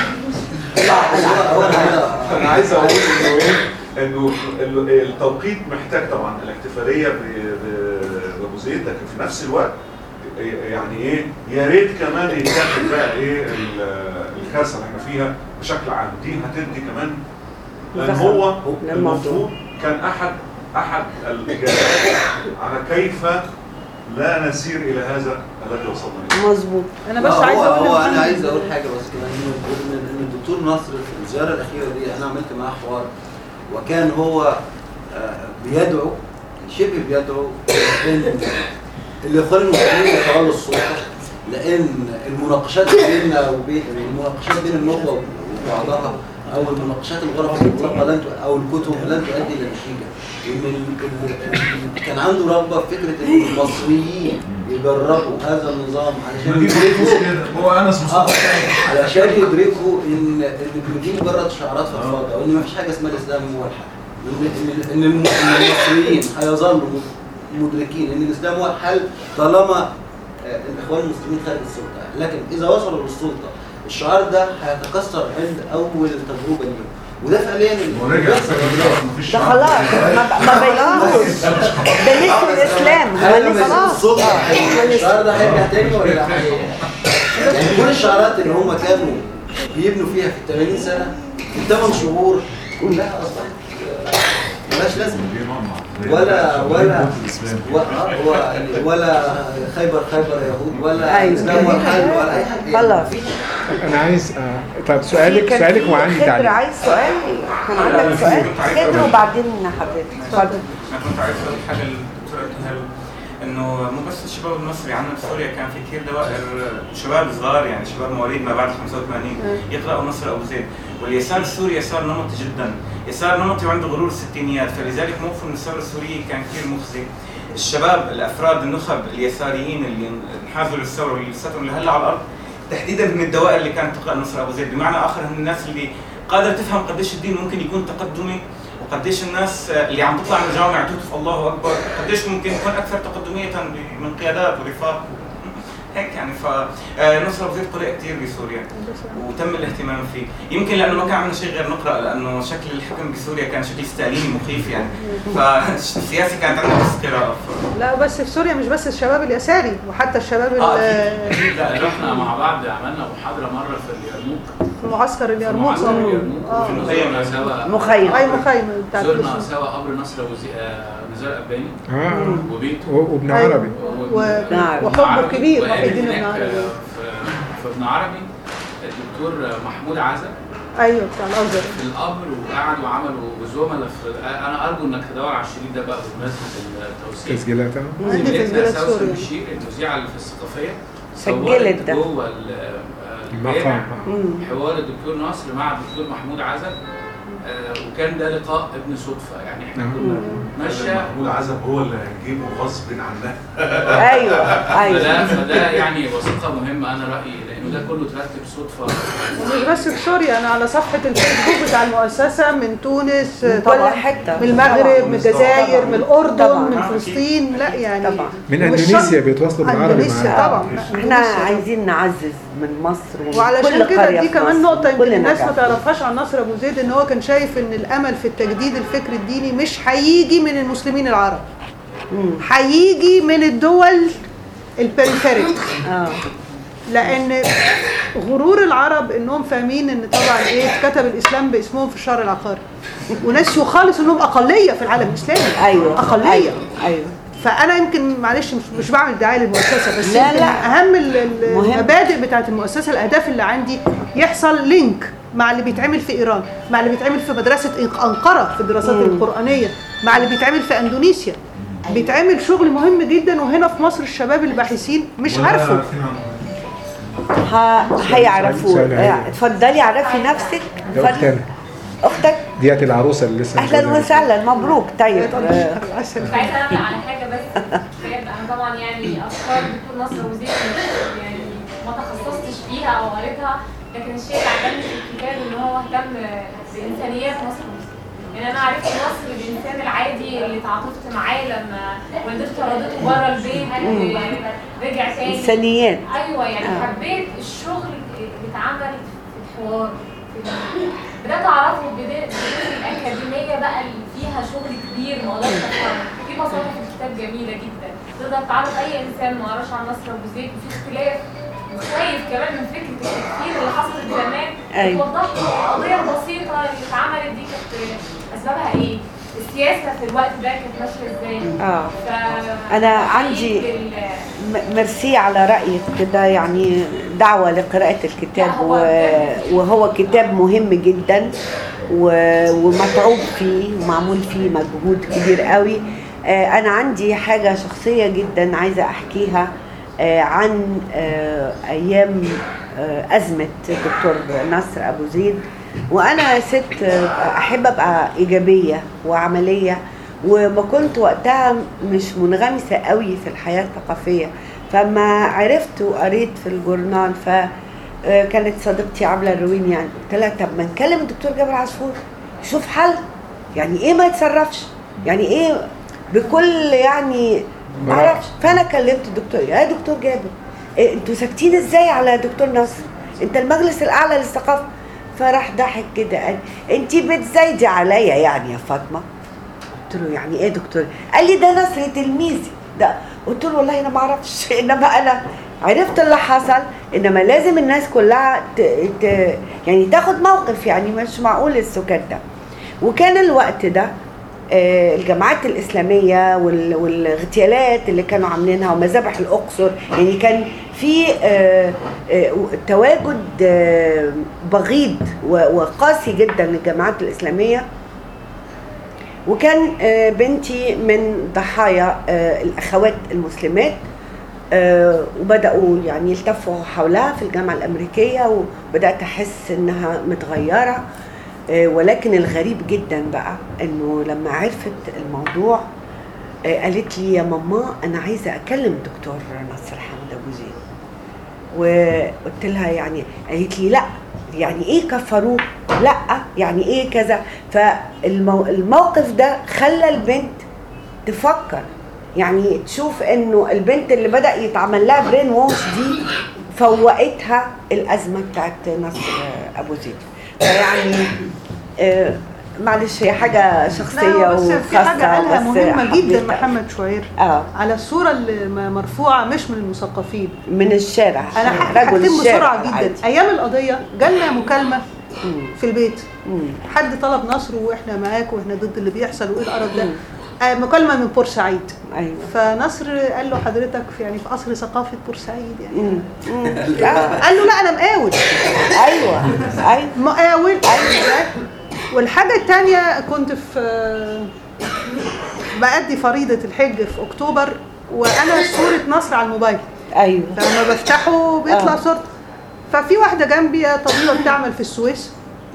[SPEAKER 5] هو هو أنا-
[SPEAKER 7] انا عايز اقول انه ايه انه ال- التوقيت محتاج طبعا الاحتفاليه ب- ب- بابو زيد لكن في نفس الوقت يعني ايه يا ريت كمان يتاخد بقى ايه ال- الكارثه اللي احنا فيها بشكل عام دي هتدي كمان لان
[SPEAKER 3] زخم
[SPEAKER 7] هو
[SPEAKER 3] للموضوع.
[SPEAKER 7] المفروض كان احد احد الاجابات على كيف لا نسير الى هذا الذي وصلنا اليه
[SPEAKER 3] مظبوط
[SPEAKER 4] انا بس
[SPEAKER 5] هو
[SPEAKER 4] عايز اقول
[SPEAKER 5] هو
[SPEAKER 4] إن
[SPEAKER 5] انا
[SPEAKER 4] في-
[SPEAKER 5] عايز اقول حاجه بس كمان ان إن- إن الدكتور نصر في الزياره الاخيره دي انا عملت معاه حوار وكان هو آه، بيدعو شبه بيدعو ان الاخوان المسلمين يتولوا السلطه لان المناقشات بيننا وبين المناقشات بين النخبه وبعضها او المناقشات الغرف المغلقه لن ت- او الكتب لن تؤدي الى نتيجه ان ال- ال- ال- كان عنده رغبه في فكره ان المصريين يجربوا هذا النظام علشان يدركوا
[SPEAKER 7] هو انس
[SPEAKER 5] آه، علشان يدركوا ان ان دي مجرد شعارات فضفاضه وان مفيش حاجه اسمها الاسلام هو الحل ان إن- ان الم- إن المصريين هيظلوا مدركين ان الاسلام هو الحل طالما آه، الاخوان المسلمين خارج السلطه لكن اذا وصلوا للسلطه الشعار ده هيتكسر عند اول تجربه ليهم وده فعليا اللي
[SPEAKER 7] ورجع
[SPEAKER 5] بيحصل دلوقتي.
[SPEAKER 7] مفيش
[SPEAKER 3] ده خلاص ما ما بيقولوش ده لسه الاسلام
[SPEAKER 5] هل
[SPEAKER 3] هو
[SPEAKER 5] لما
[SPEAKER 3] لسه
[SPEAKER 5] يسيب السلطه هي- الشعار ده هيرجع تاني ولا لا؟ يعني كل الشعارات اللي هم كانوا بيبنوا فيها في 80 سنه في 8 شهور كلها اصبحت ملهاش لازمه
[SPEAKER 7] دي ماما.
[SPEAKER 5] ولا ولا
[SPEAKER 7] الإسلام.
[SPEAKER 5] و- آه، هو ولا خيبر خيبر يهود ولا
[SPEAKER 3] أيوة.
[SPEAKER 5] اسلام ولا حل ولا اي حاجه
[SPEAKER 3] خلاص.
[SPEAKER 5] مفيش.
[SPEAKER 2] انا عايز آه، طب سؤالك
[SPEAKER 3] كان
[SPEAKER 2] سؤالك
[SPEAKER 3] في
[SPEAKER 2] وعندي
[SPEAKER 3] خضر
[SPEAKER 2] تعليق
[SPEAKER 3] عايز سؤال كان عندك سؤال خضر وبعدين حضرتك اتفضل
[SPEAKER 8] انا كنت عايز اقول حاجه للدكتوره ابتهال انه مو بس الشباب المصري عندنا بسوريا كان في كثير دوائر شباب صغار يعني شباب مواليد ما بعد 85 يقراوا نصر ابو زيد واليسار السوري يسار نمطي جدا يسار نمطي وعنده غرور الستينيات فلذلك موقف النصارى السوريين كان كثير مخزي الشباب الافراد النخب اليساريين اللي انحازوا للثوره واللي لساتهم لهلا على الارض تحديدا من الدوائر اللي كانت تقرا نصر ابو زيد بمعنى اخر هم الناس اللي قادره تفهم قديش الدين ممكن يكون تقدمي وقديش الناس اللي عم تطلع من الجامعه توقف الله اكبر قديش ممكن يكون اكثر تقدميه من قيادات ورفاق هيك يعني ف آه، نصر ابو زيد قرئ كثير بسوريا وتم الاهتمام فيه يمكن لانه ما كان عندنا شيء غير نقرا لانه شكل الحكم بسوريا كان شكل ستاليني مخيف يعني فالسياسه كانت عندنا بس قراءه ف...
[SPEAKER 4] لا بس في سوريا مش بس الشباب اليساري وحتى الشباب
[SPEAKER 1] اه
[SPEAKER 4] ال-
[SPEAKER 1] أكيد، أكيد. لا رحنا مع بعض عملنا محاضره مره في اليرموك
[SPEAKER 4] في معسكر
[SPEAKER 1] في
[SPEAKER 4] اليرموك
[SPEAKER 1] معسكر
[SPEAKER 4] آه.
[SPEAKER 1] اليرموك
[SPEAKER 4] آه.
[SPEAKER 1] وفي زرنا سوا
[SPEAKER 3] مخيم
[SPEAKER 4] اي مخيم بتاعت
[SPEAKER 1] زرنا
[SPEAKER 4] الشباب.
[SPEAKER 1] سوا قبر نصر ابو زي- آه، نزار قباني
[SPEAKER 2] اه
[SPEAKER 1] وبيته
[SPEAKER 2] و- وابن
[SPEAKER 4] أيوة.
[SPEAKER 2] عربي
[SPEAKER 4] و-
[SPEAKER 3] نعم.
[SPEAKER 4] وحبه كبير
[SPEAKER 1] وقابل
[SPEAKER 4] وحيد الدين ابن
[SPEAKER 1] هناك،
[SPEAKER 4] عربي
[SPEAKER 1] آه، في في ابن عربي الدكتور محمود عزب
[SPEAKER 4] ايوه بتاع الازهر
[SPEAKER 1] في القبر وقعدوا وعملوا زملاء في انا ارجو انك تدور على الشريط ده بقى بمناسبه التوثيق
[SPEAKER 2] تسجيلات آه.
[SPEAKER 4] عندي
[SPEAKER 1] زميلتنا
[SPEAKER 4] تسجيلات
[SPEAKER 1] سوسن
[SPEAKER 4] سوريا.
[SPEAKER 1] بشير المذيعه اللي في الثقافيه
[SPEAKER 3] سجلت
[SPEAKER 1] صورت
[SPEAKER 3] ده.
[SPEAKER 1] جوه ال- آه،
[SPEAKER 2] المقام
[SPEAKER 1] الجامع
[SPEAKER 2] آه.
[SPEAKER 3] مم.
[SPEAKER 1] حوار الدكتور نصر مع الدكتور محمود عزب آه، وكان ده لقاء ابن صدفه يعني احنا
[SPEAKER 2] نعم.
[SPEAKER 1] كنا بنتمشى
[SPEAKER 7] محمود عزب هو اللي هيجيبه غصب عننا
[SPEAKER 3] ايوه
[SPEAKER 1] فده
[SPEAKER 3] ايوه
[SPEAKER 1] فده يعني وثيقه مهمه انا رايي لانه ده كله ترتب صدفه
[SPEAKER 4] ومش بس في سوريا انا على صفحه الفيسبوك بتاع المؤسسه من تونس
[SPEAKER 3] من كل
[SPEAKER 4] طبعا
[SPEAKER 3] حته
[SPEAKER 4] من المغرب
[SPEAKER 3] طبعاً.
[SPEAKER 4] من الجزائر من الاردن
[SPEAKER 3] طبعاً.
[SPEAKER 4] من فلسطين لا يعني
[SPEAKER 3] طبعا
[SPEAKER 2] من
[SPEAKER 4] ومش
[SPEAKER 2] اندونيسيا
[SPEAKER 4] شرط-
[SPEAKER 2] بيتواصلوا بالعربي
[SPEAKER 4] اندونيسيا
[SPEAKER 2] معانا
[SPEAKER 4] طبعا
[SPEAKER 3] احنا
[SPEAKER 4] إندونيسيا.
[SPEAKER 3] عايزين نعزز من مصر ومن
[SPEAKER 4] وعلشان
[SPEAKER 3] كل
[SPEAKER 4] كده
[SPEAKER 3] قرية
[SPEAKER 4] دي
[SPEAKER 3] في
[SPEAKER 4] كمان
[SPEAKER 3] مصر،
[SPEAKER 4] نقطة يمكن
[SPEAKER 3] كل
[SPEAKER 4] الناس ما
[SPEAKER 3] نجاح.
[SPEAKER 4] تعرفهاش عن نصر أبو زيد إن هو كان شايف إن الأمل في التجديد الفكر الديني مش هيجي من المسلمين العرب
[SPEAKER 3] مم.
[SPEAKER 4] هيجي من الدول البريفيريك
[SPEAKER 3] اه
[SPEAKER 4] لأن غرور العرب إنهم فاهمين إن طبعا إيه اتكتب الإسلام باسمهم في الشرع العقاري وناس خالص إنهم أقلية في العالم الإسلامي
[SPEAKER 3] ايوه
[SPEAKER 4] أقلية
[SPEAKER 3] ايوه ايوه
[SPEAKER 4] فانا يمكن معلش مش, مش بعمل دعايه للمؤسسه بس
[SPEAKER 3] لا،
[SPEAKER 4] يمكن
[SPEAKER 3] لا.
[SPEAKER 4] اهم ال- ال-
[SPEAKER 3] مهم.
[SPEAKER 4] المبادئ بتاعه المؤسسه الاهداف اللي عندي يحصل لينك مع اللي بيتعمل في ايران مع اللي بيتعمل في مدرسه إنق- انقره في الدراسات
[SPEAKER 3] مم.
[SPEAKER 4] القرانيه مع اللي بيتعمل في اندونيسيا بيتعمل شغل مهم جدا وهنا في مصر الشباب الباحثين مش عارفوا
[SPEAKER 3] ه- هيعرفوه
[SPEAKER 2] سؤال عادي.
[SPEAKER 3] آه، اتفضلي عرفي نفسك
[SPEAKER 2] ده
[SPEAKER 3] اتفضلي.
[SPEAKER 2] اختنا
[SPEAKER 3] اختك
[SPEAKER 2] ديت العروسه اللي لسه
[SPEAKER 3] اهلا
[SPEAKER 2] متجوزة.
[SPEAKER 3] وسهلا مبروك طيب آه،
[SPEAKER 4] عسل.
[SPEAKER 9] كنت عايزه اعلق على حاجه بس بجد انا طبعا يعني افكار الدكتور نصر وزير يعني ما تخصصتش فيها او قريتها لكن الشيء اللي عجبني في الكتاب ان هو اهتم بانسانيات مصر يعني انا عرفت مصر الانسان العادي اللي تعاطفت معاه لما والدته طردته بره البيت ورجع تاني
[SPEAKER 3] انسانيات
[SPEAKER 9] ايوه يعني
[SPEAKER 3] آه.
[SPEAKER 9] حبيت الشغل اللي اتعمل في الحوار في ال- بدات اعرفه بدايه الاكاديميه بقى اللي فيها شغل كبير ما اقدرش افهمه في مصادر في الكتاب جميله جدا تقدر تعرف اي انسان ما قراش عن نصر ابو زيد وفي اختلاف وخايف كمان من فكره التكفير اللي حصلت زمان
[SPEAKER 3] أيوة.
[SPEAKER 9] توضح له القضيه البسيطه اللي اتعملت دي كانت اسبابها ايه؟ السياسه في الوقت ده كانت ماشيه ازاي؟
[SPEAKER 3] اه
[SPEAKER 9] ف
[SPEAKER 3] أنا عندي-
[SPEAKER 9] ال-
[SPEAKER 3] م- ميرسي على رأيك كده يعني دعوة لقراءة الكتاب
[SPEAKER 9] لا، هو
[SPEAKER 3] و- وهو كتاب مهم جدا و- ومتعوب فيه ومعمول فيه مجهود كبير قوي آه، أنا عندي حاجة شخصية جدا عايزة أحكيها آه، عن آه، أيام آه، أزمة الدكتور نصر أبو زيد وأنا ست آه، أحب أبقى إيجابية وعملية وما كنت وقتها مش منغمسة قوي في الحياة الثقافية فما عرفت وقريت في الجورنال ف آه، كانت صديقتي عبلة الرويني يعني قلت لها طب ما نكلم الدكتور جابر عصفور يشوف حل يعني ايه ما يتصرفش يعني ايه بكل يعني ما
[SPEAKER 2] براءة.
[SPEAKER 3] اعرفش فانا كلمت الدكتور يا دكتور جابر إيه انتوا ساكتين ازاي على دكتور نصر انت المجلس الاعلى للثقافه فراح ضحك كده قال انت بتزايدي عليا يعني يا فاطمه قلت له يعني ايه دكتور قال لي ده نصر تلميذي ده قلت له والله انا ما اعرفش انما انا عرفت اللي حصل انما لازم الناس كلها ت... ت... يعني تاخد موقف يعني مش معقول السكات ده وكان الوقت ده آه، الجماعات الاسلاميه وال- والاغتيالات اللي كانوا عاملينها ومذابح الاقصر يعني كان في آه، آه، تواجد آه، بغيض و- وقاسي جدا للجماعات الاسلاميه وكان آه، بنتي من ضحايا آه، الاخوات المسلمات آه، وبداوا يعني يلتفوا حولها في الجامعه الامريكيه وبدات احس انها متغيره آه، ولكن الغريب جدا بقى انه لما عرفت الموضوع آه، قالت لي يا ماما انا عايزه اكلم دكتور نصر حمد ابو زيد وقلت لها يعني قالت لي لا يعني ايه كفروه لا يعني ايه كذا فالموقف ده خلى البنت تفكر يعني تشوف انه البنت اللي بدا يتعمل لها برين ووش دي فوقتها الازمه بتاعت نصر ابو زيد فيعني آه، معلش هي حاجه شخصيه
[SPEAKER 4] لا بس
[SPEAKER 3] وخاصه
[SPEAKER 4] في حاجه قالها
[SPEAKER 3] بس
[SPEAKER 4] مهمه جدا
[SPEAKER 3] حبيت-
[SPEAKER 4] محمد شوير
[SPEAKER 3] اه
[SPEAKER 4] على الصوره اللي م- مرفوعه مش من المثقفين
[SPEAKER 3] من الشارع
[SPEAKER 4] انا
[SPEAKER 3] رجل
[SPEAKER 4] هختم
[SPEAKER 3] الشارع
[SPEAKER 4] بسرعه
[SPEAKER 3] العادي.
[SPEAKER 4] جدا ايام القضيه جالنا مكالمه
[SPEAKER 3] مم.
[SPEAKER 4] في البيت
[SPEAKER 3] مم.
[SPEAKER 4] حد طلب نصر واحنا معاك واحنا ضد اللي بيحصل وايه القرف ده آه، مكالمه من بورسعيد
[SPEAKER 3] ايوه
[SPEAKER 4] فنصر قال له حضرتك في يعني في قصر ثقافه بورسعيد يعني
[SPEAKER 3] مم. مم. آه.
[SPEAKER 4] قال له لا انا مقاول
[SPEAKER 3] ايوه ايوه
[SPEAKER 4] مقاول والحاجة التانية كنت في بأدي فريضة الحج في أكتوبر وأنا صورة نصر على الموبايل
[SPEAKER 3] ايوه
[SPEAKER 4] فلما بفتحه بيطلع
[SPEAKER 3] آه.
[SPEAKER 4] صورته ففي واحدة جنبي طبيبة بتعمل في السويس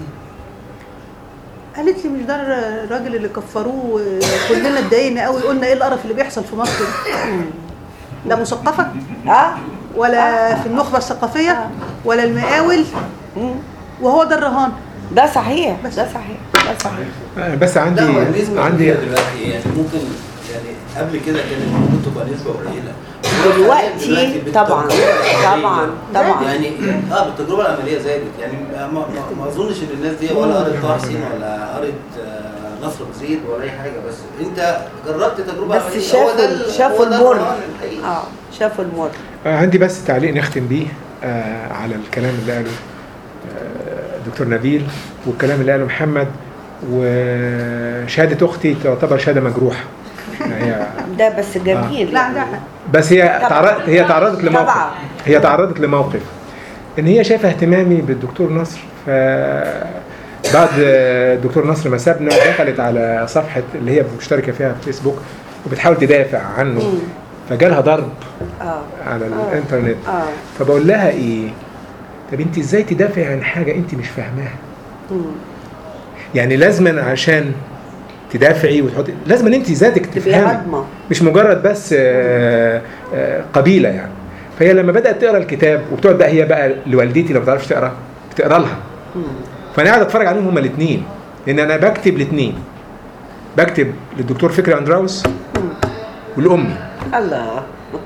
[SPEAKER 4] قالت لي مش ده الراجل اللي كفروه كلنا اتضايقنا قوي قلنا ايه القرف اللي بيحصل في مصر ده ده مثقفه
[SPEAKER 3] اه
[SPEAKER 4] ولا في النخبه الثقافيه ولا المقاول
[SPEAKER 3] مم.
[SPEAKER 4] وهو ده الرهان
[SPEAKER 3] ده صحيح
[SPEAKER 4] بس.
[SPEAKER 3] ده صحيح ده صحيح
[SPEAKER 2] آه، بس عندي
[SPEAKER 5] لا هو النسبة
[SPEAKER 2] عندي
[SPEAKER 5] عندي دلوقتي يعني ممكن يعني قبل كده كانت ممكن تبقى نسبة قليلة
[SPEAKER 3] دلوقتي طبعا طبعا طبعا
[SPEAKER 5] يعني اه بالتجربة العملية زادت يعني ما, ما, ما اظنش ان الناس دي ولا قرت طه حسين ولا قرت آه، نصر أبو زيد ولا اي حاجة بس انت جربت تجربة
[SPEAKER 3] بس
[SPEAKER 5] عملية هو ده
[SPEAKER 3] شافوا
[SPEAKER 5] ال-
[SPEAKER 3] شافوا
[SPEAKER 5] هو ده
[SPEAKER 3] المر
[SPEAKER 5] الرهان الحقيقي.
[SPEAKER 3] اه شافوا المر
[SPEAKER 2] آه، عندي بس تعليق نختم بيه آه، على الكلام اللي قاله آه، دكتور نبيل والكلام اللي قاله محمد وشهادة أختي تعتبر شهادة مجروحة يعني هي
[SPEAKER 3] ده بس جميل
[SPEAKER 4] لا
[SPEAKER 3] يعني.
[SPEAKER 4] ده حق.
[SPEAKER 2] بس هي
[SPEAKER 3] طبعاً.
[SPEAKER 2] تعرضت هي تعرضت لموقف
[SPEAKER 3] طبعاً.
[SPEAKER 2] هي تعرضت لموقف ان هي شايفه اهتمامي بالدكتور نصر ف بعد الدكتور نصر ما سابنا دخلت على صفحه اللي هي مشتركه فيها في فيسبوك وبتحاول تدافع عنه
[SPEAKER 3] مم.
[SPEAKER 2] فجالها ضرب
[SPEAKER 3] اه
[SPEAKER 2] على الانترنت
[SPEAKER 3] اه
[SPEAKER 2] فبقول لها ايه طب انت ازاي تدافعي عن حاجه انت مش فاهماها
[SPEAKER 3] مم.
[SPEAKER 2] يعني لازما عشان تدافعي وتحطي لازما انت ذاتك
[SPEAKER 3] تبقي
[SPEAKER 2] تفهمي
[SPEAKER 3] هضمه
[SPEAKER 2] مش مجرد بس آه، آه، قبيله يعني فهي لما بدات تقرا الكتاب وبتقعد بقى هي بقى لوالدتي اللي ما بتعرفش تقرا بتقرا لها
[SPEAKER 3] مم.
[SPEAKER 2] فانا قاعد اتفرج عليهم هما الاثنين لان انا بكتب الاثنين بكتب للدكتور فكري اندراوس ولامي
[SPEAKER 3] الله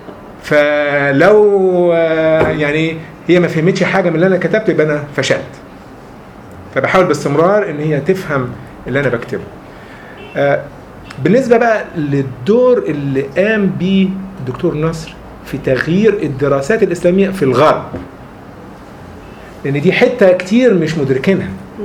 [SPEAKER 2] فلو آه، يعني هي ما فهمتش حاجه من اللي انا كتبته يبقى انا فشلت فبحاول باستمرار ان هي تفهم اللي انا بكتبه آه، بالنسبه بقى للدور اللي قام بيه الدكتور نصر في تغيير الدراسات الاسلاميه في الغرب لان دي حته كتير مش مدركينها
[SPEAKER 3] مم.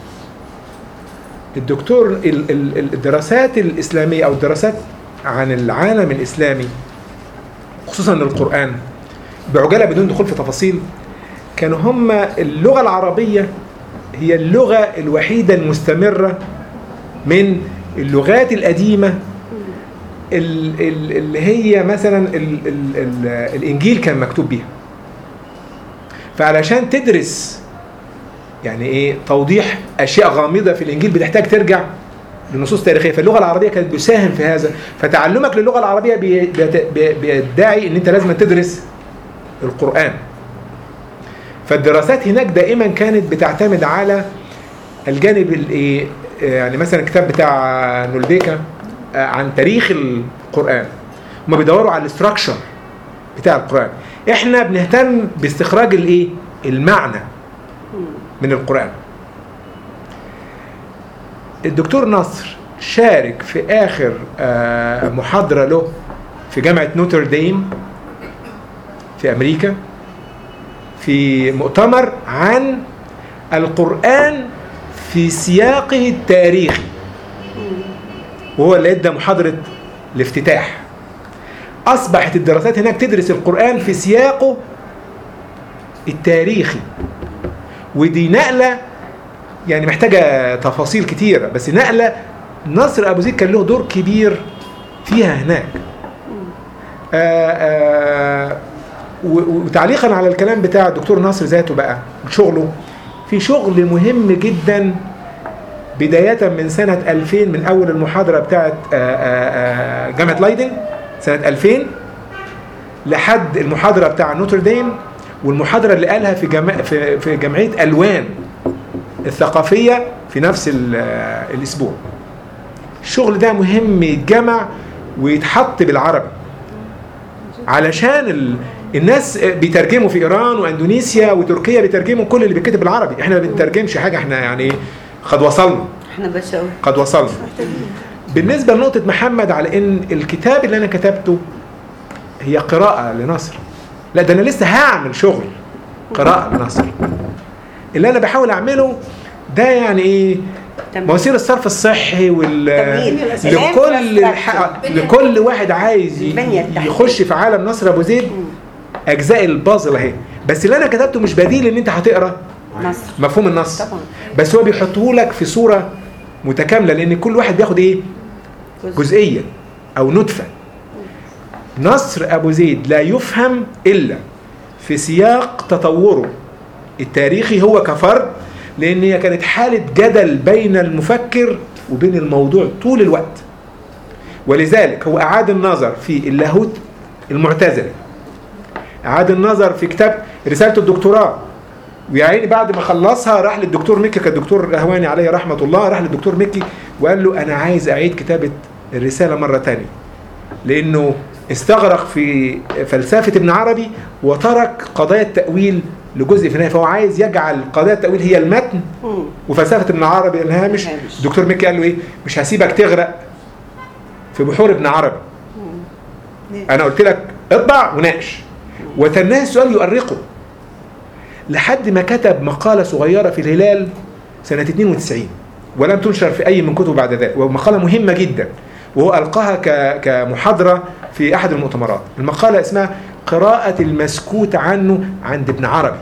[SPEAKER 2] الدكتور ال- ال- ال- الدراسات الإسلامية أو الدراسات عن العالم الإسلامي خصوصا القرآن بعجالة بدون دخول في تفاصيل كانوا هم اللغة العربية هي اللغة الوحيدة المستمرة من اللغات القديمة ال- ال- اللي هي مثلا ال ال ال الإنجيل كان مكتوب بيها فعلشان تدرس يعني ايه توضيح اشياء غامضه في الانجيل بتحتاج ترجع لنصوص تاريخيه فاللغه العربيه كانت بتساهم في هذا فتعلمك للغه العربيه بي- بيت- بي- بيدعي ان انت لازم تدرس القران فالدراسات هناك دائما كانت بتعتمد على الجانب الايه يعني مثلا الكتاب بتاع نولبيكا آه، عن تاريخ القران هم بيدوروا على الاستراكشر بتاع القران احنا بنهتم باستخراج الايه المعنى من القرآن الدكتور نصر شارك في آخر آه، محاضرة له في جامعة نوترديم في أمريكا في مؤتمر عن القرآن في سياقه التاريخي وهو اللي ادى محاضره الافتتاح اصبحت الدراسات هناك تدرس القران في سياقه التاريخي ودي نقله يعني محتاجه تفاصيل كتيره بس نقله نصر ابو زيد كان له دور كبير فيها هناك آآ آآ و- و- وتعليقا على الكلام بتاع الدكتور ناصر ذاته بقى شغله في شغل مهم جدا بداية من سنة 2000 من أول المحاضرة بتاعت آآ آآ جامعة لايدن سنة 2000 لحد المحاضرة بتاع نوتردام والمحاضرة اللي قالها في جما في في جمعية ألوان الثقافية في نفس ال- آه، الأسبوع. الشغل ده مهم يتجمع ويتحط بالعربي علشان ال... الناس بيترجموا في ايران واندونيسيا وتركيا بيترجموا كل اللي بيتكتب بالعربي احنا ما بنترجمش حاجه احنا يعني قد وصلنا
[SPEAKER 3] احنا بشاوي
[SPEAKER 2] قد وصلنا بالنسبه لنقطه محمد على ان الكتاب اللي انا كتبته هي قراءه لنصر لا ده انا لسه هعمل شغل قراءه لنصر اللي انا بحاول اعمله ده يعني ايه
[SPEAKER 3] تمام.
[SPEAKER 2] مواسير الصرف الصحي وال
[SPEAKER 3] تمهيد.
[SPEAKER 2] لكل الح... لكل واحد عايز ي-
[SPEAKER 3] البنية التحتية.
[SPEAKER 2] يخش في عالم نصر ابو زيد اجزاء البازل اهي بس اللي انا كتبته مش بديل ان انت هتقرا
[SPEAKER 3] نصر
[SPEAKER 2] مفهوم النص
[SPEAKER 3] طبعا
[SPEAKER 2] بس هو بيحطه لك في صوره متكامله لان كل واحد بياخد ايه
[SPEAKER 3] جزء.
[SPEAKER 2] جزئيه او نطفه نصر ابو زيد لا يفهم الا في سياق تطوره التاريخي هو كفرد لان هي كانت حاله جدل بين المفكر وبين الموضوع طول الوقت ولذلك هو اعاد النظر في اللاهوت المعتزلي اعاد النظر في كتاب رساله الدكتوراه ويا عيني بعد ما خلصها راح للدكتور مكي كان الدكتور رهواني عليه رحمه الله راح للدكتور مكي وقال له انا عايز اعيد كتابه الرساله مره تانية لانه استغرق في فلسفه ابن عربي وترك قضايا التاويل لجزء في النهايه فهو عايز يجعل قضايا التاويل هي المتن
[SPEAKER 3] مم.
[SPEAKER 2] وفلسفه ابن عربي الهامش
[SPEAKER 3] الهامش.
[SPEAKER 2] الدكتور مكي قال له ايه مش هسيبك تغرق في بحور ابن عربي انا قلت لك اطبع وناقش وتناه السؤال يؤرقه لحد ما كتب مقاله صغيره في الهلال سنه 92 ولم تنشر في اي من كتبه بعد ذلك ومقاله مهمه جدا وهو القاها ك- كمحاضره في احد المؤتمرات المقاله اسمها قراءه المسكوت عنه عند ابن عربي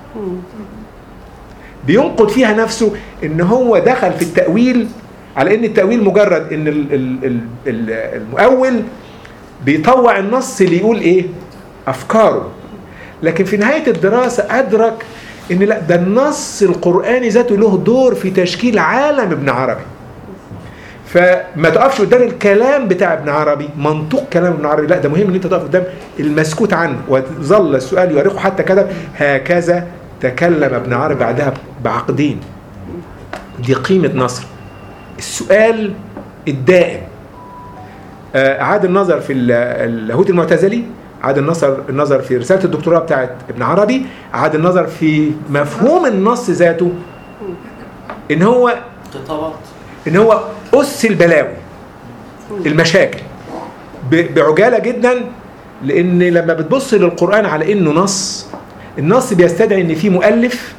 [SPEAKER 2] بينقد فيها نفسه ان هو دخل في التاويل على ان التاويل مجرد ان ال- ال- ال- ال- المؤول بيطوع النص اللي يقول ايه افكاره لكن في نهايه الدراسه ادرك ان لا ده النص القراني ذاته له دور في تشكيل عالم ابن عربي فما تقفش قدام الكلام بتاع ابن عربي منطوق كلام ابن عربي لا ده مهم ان انت تقف قدام المسكوت عنه وظل السؤال يؤرقه حتى كده هكذا تكلم ابن عربي بعدها بعقدين دي قيمة نصر السؤال الدائم آه، أعاد النظر في ال- اللاهوت المعتزلي أعاد النظر النظر في رسالة الدكتوراه بتاعت ابن عربي أعاد النظر في مفهوم النص ذاته إن هو
[SPEAKER 5] خطابات
[SPEAKER 2] ان هو اس البلاوي المشاكل ب- بعجاله جدا لان لما بتبص للقران على انه نص النص بيستدعي ان في مؤلف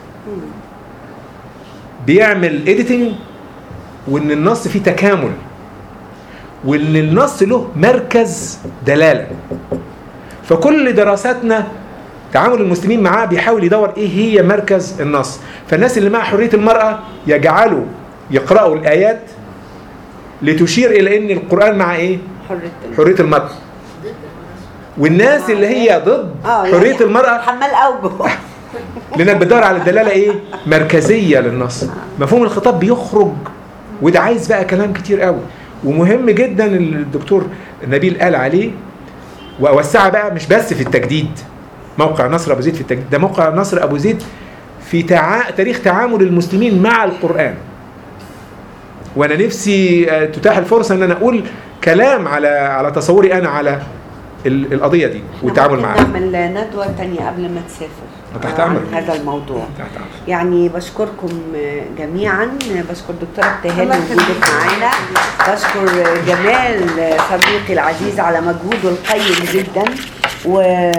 [SPEAKER 2] بيعمل اديتنج وان النص فيه تكامل وان النص له مركز دلاله فكل دراساتنا تعامل المسلمين معاه بيحاول يدور ايه هي مركز النص فالناس اللي مع حريه المراه يجعلوا يقرأوا الآيات لتشير إلى أن القرآن مع إيه؟
[SPEAKER 3] حرية
[SPEAKER 2] حرية المرأة والناس اللي هي ضد
[SPEAKER 3] اه
[SPEAKER 2] حرية
[SPEAKER 3] يعني
[SPEAKER 2] المرأة
[SPEAKER 3] حمال اوجه
[SPEAKER 2] لأنك بتدور على الدلالة إيه؟ مركزية للنص مفهوم الخطاب بيخرج وده عايز بقى كلام كتير قوي ومهم جدا اللي الدكتور نبيل قال عليه وأوسعها بقى مش بس في التجديد موقع نصر أبو زيد في التجديد ده موقع نصر أبو زيد في تع... تاريخ تعامل المسلمين مع القرآن وانا نفسي آه، تتاح الفرصه ان انا اقول كلام على على تصوري انا على ال- القضيه دي والتعامل
[SPEAKER 3] ممكن
[SPEAKER 2] معاها
[SPEAKER 3] نعمل ندوة تانية قبل ما تسافر
[SPEAKER 2] تحت
[SPEAKER 3] عن
[SPEAKER 2] أمرك.
[SPEAKER 3] هذا الموضوع
[SPEAKER 2] تحت أمرك.
[SPEAKER 3] يعني بشكركم جميعا بشكر دكتورة ابتهال
[SPEAKER 4] الله
[SPEAKER 3] وجودك
[SPEAKER 4] يخليك.
[SPEAKER 3] معانا بشكر جمال صديقي العزيز على مجهوده القيم جدا و